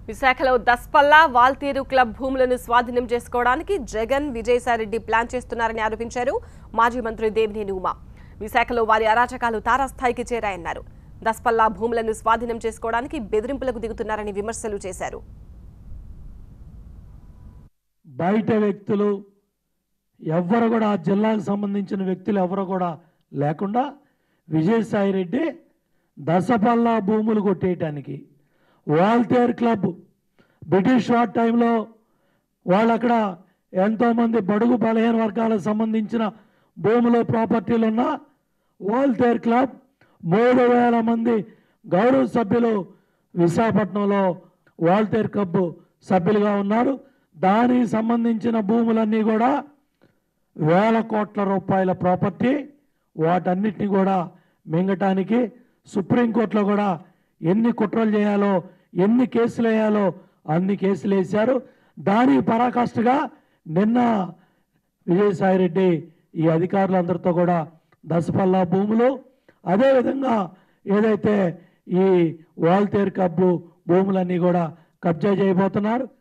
విశాఖలో దస్పల్లా వాల్తీరు క్లబ్ భూములను స్వాధీనం చేసుకోవడానికి జగన్ విజయసాయిరెడ్డి ప్లాన్ చేస్తున్నారని ఆరోపించారు మాజీ మంత్రి దేవినేని ఉమా విశాఖలో వారి అరాచకాలు తారాస్థాయికి చేరాయన్నారు దస్పల్లా భూములను స్వాధీనం చేసుకోవడానికి బెదిరింపులకు దిగుతున్నారని విమర్శలు చేశారు బయట వ్యక్తులు ఎవ్వరు కూడా ఆ జిల్లాకు సంబంధించిన వ్యక్తులు ఎవరు కూడా లేకుండా విజయసాయి రెడ్డి దశపల్లా భూములు కొట్టేయటానికి వాల్తేర్ క్లబ్ బ్రిటిష్ వార్ టైంలో వాళ్ళు అక్కడ ఎంతోమంది బడుగు బలహీన వర్గాలకు సంబంధించిన భూములు ప్రాపర్టీలు ఉన్న వాల్తేర్ క్లబ్ మూడు వేల మంది గౌరవ సభ్యులు విశాఖపట్నంలో వాల్తేర్ క్లబ్ సభ్యులుగా ఉన్నారు దానికి సంబంధించిన భూములన్నీ కూడా వేల కోట్ల రూపాయల ప్రాపర్టీ వాటన్నిటిని కూడా మింగటానికి సుప్రీంకోర్టులో కూడా ఎన్ని కుట్రలు చేయాలో ఎన్ని కేసులు వేయాలో అన్ని కేసులు వేశారు దానికి పరాకాష్ఠగా నిన్న విజయసాయిరెడ్డి ఈ అధికారులందరితో కూడా దశపల్లా భూములు అదేవిధంగా ఏదైతే ఈ వాల్తేర్ కబ్బు భూములన్నీ కూడా కబ్జా చేయబోతున్నారు